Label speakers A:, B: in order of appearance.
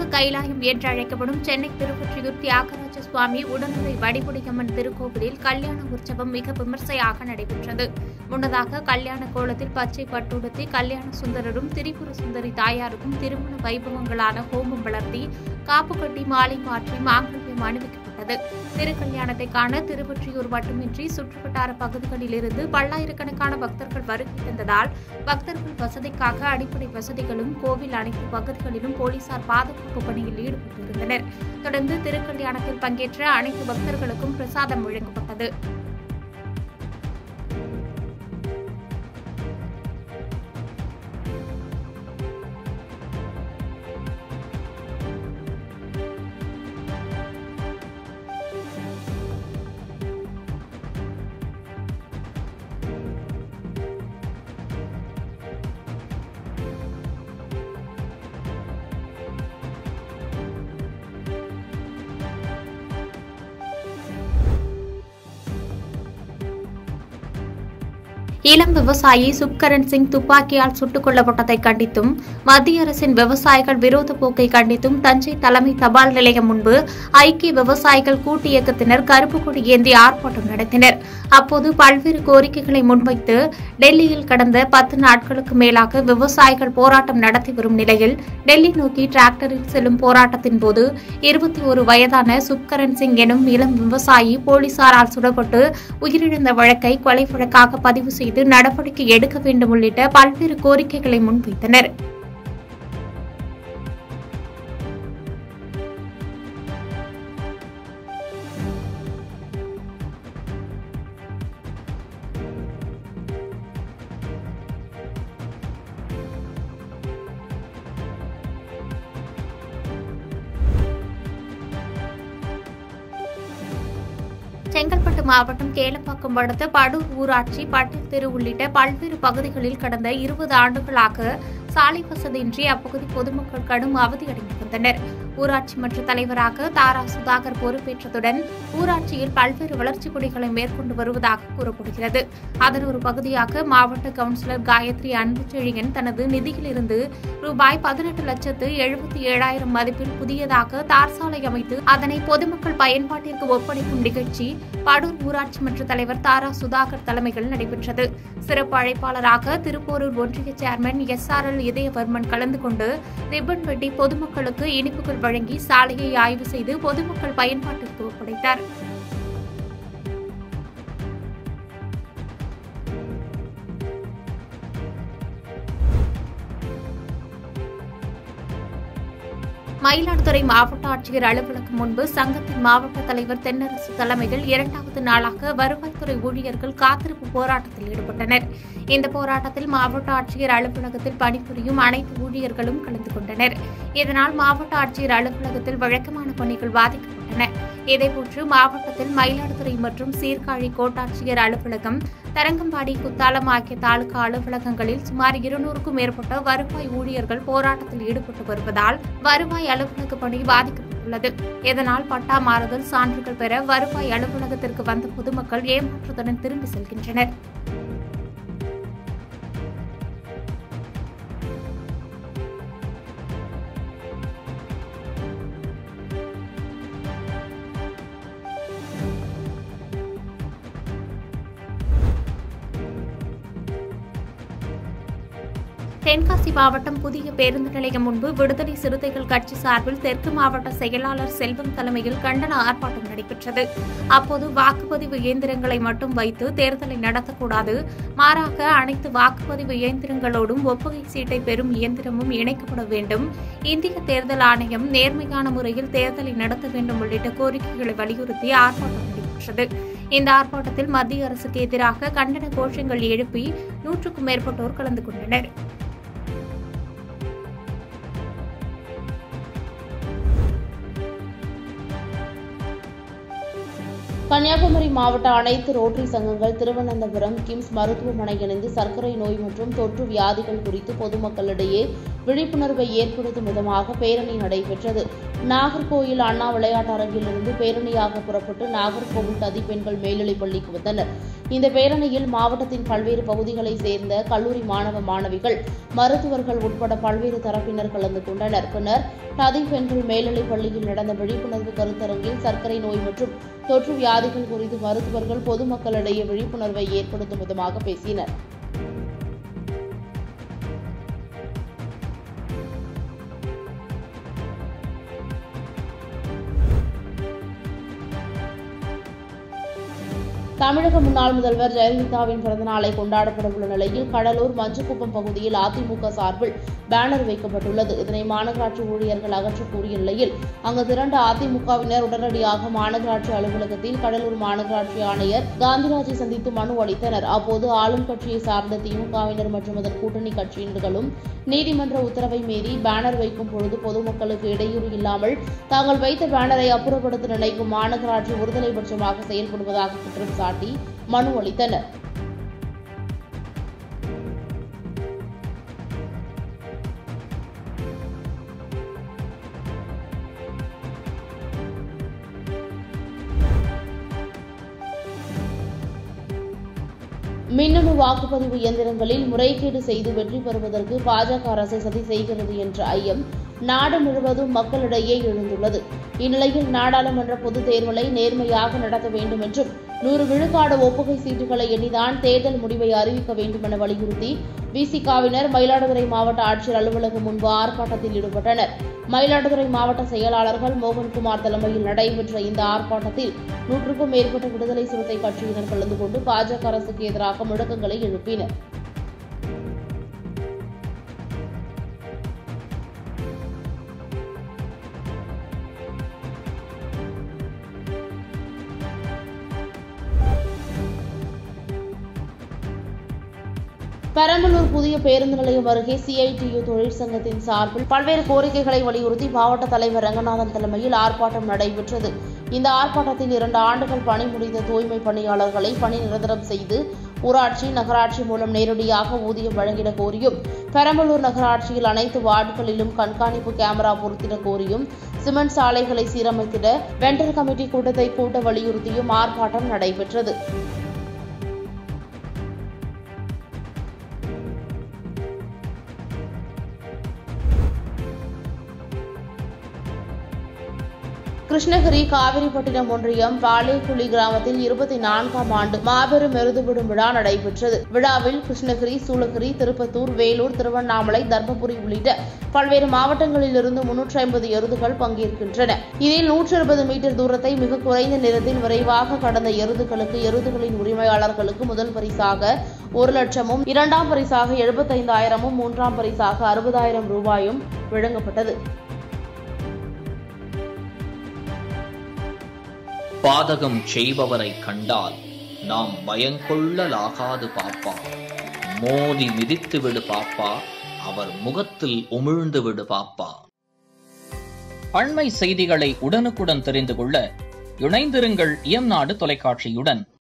A: நான்கு கைலாயம் என்று அழைக்கப்படும் சென்னை திருவொற்றியூர் தியாகராஜ சுவாமி உடனுரை வடிபுடியம்மன் திருக்கோவிலில் கல்யாண உற்சவம் மிக விமர்சையாக நடைபெற்றது முன்னதாக கல்யாண கோலத்தில் பச்சை பட்டுடுத்தி கல்யாண சுந்தரரும் திரிபுர சுந்தரி தாயாருக்கும் திருமண வைபவங்களான ஹோமம் வளர்த்தி காப்பு கட்டி மாலை மாற்றி மாங்கல்யம் அணிவிக்கப்பட்டது திருக்கல்யாணத்தை காண திருவொற்றியூர் மட்டுமின்றி சுற்றுவட்டார பகுதிகளிலிருந்து பல்லாயிரக்கணக்கான பக்தர்கள் வருகை தந்ததால் பக்தர்கள் வசதிக்காக அடிப்படை வசதிகளும் கோவில் அனைத்து பகுதிகளிலும் போலீசார் பாதுகாப்பு பணியில் ஈடுபட்டிருந்தனர் தொடர்ந்து திருக்கல்யாணத்தில் பங்கேற்ற அனைத்து பக்தர்களுக்கும் பிரசாதம் வழங்கப்பட்டது இளம் விவசாயி சுப்கரன் சிங் துப்பாக்கியால் சுட்டுக் கொல்லப்பட்டதை கண்டித்தும் மத்திய அரசின் விவசாயிகள் விரோத போக்கை கண்டித்தும் தஞ்சை தலைமை தபால் நிலையம் முன்பு ஐக்கிய விவசாயிகள் கூட்டு இயக்கத்தினர் கருப்பு கொடி ஏந்தி ஆர்ப்பாட்டம் நடத்தினர் அப்போது பல்வேறு கோரிக்கைகளை முன்வைத்து டெல்லியில் கடந்த பத்து நாட்களுக்கு மேலாக விவசாயிகள் போராட்டம் நடத்தி வரும் நிலையில் டெல்லி நோக்கி டிராக்டரில் செல்லும் போராட்டத்தின் போது இருபத்தி ஒரு வயதான சுப்கரன் சிங் எனும் இளம் விவசாயி போலீசாரால் சுடப்பட்டு உயிரிழந்த வழக்கை கொலை வழக்காக பதிவு செய்து நடவடிக்கை எடுக்க வேண்டும் உள்ளிட்ட பல்வேறு கோரிக்கைகளை முன்வைத்தனர் செங்கல்பட்டு மாவட்டம் கேளப்பாக்கம் அடுத்த படூர் ஊராட்சி பட்டேல் தெரு உள்ளிட்ட பல்வேறு பகுதிகளில் கடந்த இருபது ஆண்டுகளாக சாலை வசதியின்றி அப்பகுதி பொதுமக்கள் கடும் அவதியடைந்து வந்தனர் ஊராட்சி மன்ற தலைவராக தாரா சுதாகர் பொறுப்பேற்றதுடன் ஊராட்சியில் பல்வேறு வளர்ச்சிப் பணிகளை மேற்கொண்டு வருவதாக கூறப்படுகிறது அதன் ஒரு பகுதியாக மாவட்ட கவுன்சிலர் காயத்ரி அன்புச்செழியன் தனது நிதியிலிருந்து ரூபாய் பதினெட்டு லட்சத்து எழுபத்தி ஏழாயிரம் மதிப்பில் புதியதாக தார் சாலை அமைத்து அதனை பொதுமக்கள் பயன்பாட்டிற்கு ஒப்படைக்கும் நிகழ்ச்சி படூர் ஊராட்சி மன்ற தலைவர் தாரா சுதாகர் தலைமையில் நடைபெற்றது சிறப்பு அழைப்பாளராக திருப்போரூர் ஒன்றிய chairman S R L Idhayavarman கலந்து கொண்டு ரிப்பன் வெட்டி பொதுமக்களுக்கு இனிப்புகள் வழங்கி சாலையை ஆய்வு செய்து பொதுமக்கள் பயன்பாட்டிற்கு ஒப்படைத்தார் மயிலாடுதுறை மாவட்ட ஆட்சியர் அலுவலகம் முன்பு சங்கத்தின் மாவட்ட தலைவர் தென்னரசு தலைமையில் இரண்டாவது நாளாக வருவாய்த்துறை ஊழியர்கள் காத்திருப்பு போராட்டத்தில் ஈடுபட்டனர் இந்த போராட்டத்தில் மாவட்ட ஆட்சியர் அலுவலகத்தில் பணிபுரியும் அனைத்து ஊழியர்களும் கலந்து கொண்டனர் இதனால் மாவட்ட ஆட்சியர் அலுவலகத்தில் வழக்கமான பணிகள் பாதிக்கப்பட்டன இதேபோன்று மாவட்டத்தில் மயிலாடுதுறை மற்றும் சீர்காழி கோட்டாட்சியர் அலுவலகம் தரங்கம்பாடி குத்தாலம் ஆகிய தாலுகா அலுவலகங்களில் சுமார் இருநூறுக்கும் மேற்பட்ட வருவாய் ஊழியர்கள் போராட்டத்தில் ஈடுபட்டு வருவதால் வருவாய் அலுவலக பணி பாதிக்கப்பட்டுள்ளது இதனால் பட்டா மாறுதல் சான்றுகள் பெற வருவாய் அலுவலகத்திற்கு வந்த பொதுமக்கள் ஏமாற்றத்துடன் திரும்பி செல்கின்றனர் தென்காசி மாவட்டம் புதிய பேருந்து நிலையம் முன்பு விடுதலை சிறுத்தைகள் கட்சி சார்பில் தெற்கு மாவட்ட செயலாளர் செல்வம் தலைமையில் கண்டன ஆர்ப்பாட்டம் நடைபெற்றது அப்போது வாக்குப்பதிவு இயந்திரங்களை மட்டும் வைத்து தேர்தலை நடத்தக்கூடாது மாறாக அனைத்து வாக்குப்பதிவு இயந்திரங்களோடும் ஒப்புகை சீட்டை பெறும் இயந்திரமும் இணைக்கப்பட வேண்டும் இந்திய தேர்தல் ஆணையம் நேர்மையான முறையில் தேர்தலை நடத்த வேண்டும் உள்ளிட்ட கோரிக்கைகளை வலியுறுத்தி ஆர்ப்பாட்டம் நடைபெற்றது இந்த ஆர்ப்பாட்டத்தில் மத்திய அரசுக்கு எதிராக கண்டன கோஷங்கள் எழுப்பி நூற்றுக்கும் மேற்பட்டோர் கலந்து கொண்டனர்
B: கன்னியாகுமரி மாவட்ட அனைத்து ரோட்டரி சங்கங்கள் திருவனந்தபுரம் கிம்ஸ் மருத்துவமனை இணைந்து சர்க்கரை நோய் மற்றும் தொற்று வியாதிகள் குறித்து பொதுமக்களிடையே விழிப்புணர்வை ஏற்படுத்தும் விதமாக பேரணி நடைபெற்றது நாகர்கோயில் அண்ணா விளையாட்டரங்கிலிருந்து பேரணியாக புறப்பட்டு நாகர்கோவில் ததி பெண்கள் மேல்நிலைப் பள்ளிக்கு வந்தனர் இந்த பேரணியில் மாவட்டத்தின் பல்வேறு பகுதிகளைச் சேர்ந்த கல்லூரி மாணவ மாணவிகள் மருத்துவர்கள் உட்பட பல்வேறு தரப்பினர் கலந்து கொண்டனர் பின்னர் நதி பெண்கள் மேல்நிலைப் பள்ளியில் நடந்த விழிப்புணர்வு கருத்தரங்கில் சர்க்கரை நோய் மற்றும் தொற்று வியாதிகள் குறித்து மருத்துவர்கள் பொதுமக்களிடையே விழிப்புணர்வை ஏற்படுத்தும் விதமாக பேசினர் தமிழக முன்னாள் முதல்வர் ஜெயலலிதாவின் பிறந்தநாளை கொண்டாடப்படவுள்ள நிலையில் கடலூர் மஞ்சக்குப்பம் பகுதியில் அதிமுக சார்பில் பேனர் வைக்கப்பட்டுள்ளது இதனை மாநகராட்சி ஊழியர்கள் அகற்றக் கூறிய நிலையில் அங்கு திரண்ட அதிமுகவினர் உடனடியாக மாநகராட்சி அலுவலகத்தில் கடலூர் மாநகராட்சி ஆணையர் காந்திராஜை சந்தித்து மனு அளித்தனர் அப்போது ஆளும் கட்சியை சார்ந்த திமுகவினர் மற்றும் அதன் கூட்டணி கட்சியினர்களும் நீதிமன்ற உத்தரவை மீறி பேனர் வைக்கும் பொழுது பொதுமக்களுக்கு இடையூறு இல்லாமல் தாங்கள் வைத்த பேனரை அப்புறப்படுத்த நினைக்கும் மாநகராட்சி ஒருதலை பட்சமாக செயல்படுவதாக குற்றம் சாட்டி மனு அளித்தனர் மின்னணு வாக்குப்பதிவு இயந்திரங்களில் முறைகேடு செய்து வெற்றி பெறுவதற்கு பாஜக அரசு சதி செய்கிறது என்ற ஐயம் நாடு முழுவதும் மக்களிடையே எழுந்துள்ளது இந்நிலையில் நாடாளுமன்ற பொதுத் தேர்தலை நேர்மையாக நடத்த வேண்டும் என்றும் நூறு விழுக்காடு ஒப்புகை சீட்டுகளை எண்ணிதான் தேர்தல் முடிவை அறிவிக்க வேண்டும் என வலியுறுத்தி விசிகாவினர் மயிலாடுதுறை மாவட்ட ஆட்சியர் அலுவலகம் முன்பு ஆர்ப்பாட்டத்தில் ஈடுபட்டனர் மயிலாடுதுறை மாவட்ட செயலாளர்கள் மோகன்குமார் தலைமையில் நடைபெற்ற இந்த ஆர்ப்பாட்டத்தில் நூற்றுக்கும் மேற்பட்ட விடுதலை சிறுத்தை கட்சியினர் கலந்து கொண்டு பாஜக அரசுக்கு எதிராக முழக்கங்களை எழுப்பினர் பெரம்பலூர் புதிய பேருந்து நிலையம் அருகே சிஐடியு தொழிற்சங்கத்தின் சார்பில் பல்வேறு கோரிக்கைகளை வலியுறுத்தி மாவட்ட தலைவர் ரங்கநாதன் தலைமையில் ஆர்ப்பாட்டம் நடைபெற்றது இந்த ஆர்ப்பாட்டத்தில் இரண்டு ஆண்டுகள் பணி முடிந்த தூய்மை பணியாளர்களை பணி நிரந்தரம் செய்து ஊராட்சி நகராட்சி மூலம் நேரடியாக ஊதியம் வழங்கிட கோரியும் பெரம்பலூர் நகராட்சியில் அனைத்து வார்டுகளிலும் கண்காணிப்பு கேமரா பொருத்திட கோரியும் சிமெண்ட் சாலைகளை சீரமைத்திட வெண்டர் கமிட்டி கூட்டத்தை கூட்ட வலியுறுத்தியும் ஆர்ப்பாட்டம் நடைபெற்றது கிருஷ்ணகிரி காவிரிப்பட்டினம் ஒன்றியம் பாலேக்குழி கிராமத்தில் இருபத்தி நான்காம் ஆண்டு மாபெரும் எருதுவிடும் விழா நடைபெற்றது விழாவில் கிருஷ்ணகிரி சூளகிரி திருப்பத்தூர் வேலூர் திருவண்ணாமலை தர்மபுரி உள்ளிட்ட பல்வேறு மாவட்டங்களிலிருந்து முன்னூற்றி ஐம்பது எருதுகள் பங்கேற்கின்றன இதில் நூற்றி இருபது மீட்டர் தூரத்தை மிக குறைந்த நேரத்தில் விரைவாக கடந்த எருதுகளுக்கு எருதுகளின் உரிமையாளர்களுக்கு முதல் பரிசாக ஒரு லட்சமும் இரண்டாம் பரிசாக எழுபத்தைந்தாயிரமும் மூன்றாம் பரிசாக அறுபதாயிரம் ரூபாயும் வழங்கப்பட்டது
C: பாதகம் செய்பவரை கண்டால் நாம் பயங்கொள்ளலாகாது பாப்பா மோதி மிதித்து விடு பாப்பா அவர் முகத்தில் உமிழ்ந்து விடு பாப்பா அண்மை செய்திகளை உடனுக்குடன் தெரிந்து கொள்ள இணைந்திருங்கள் இயம்நாடு தொலைக்காட்சியுடன்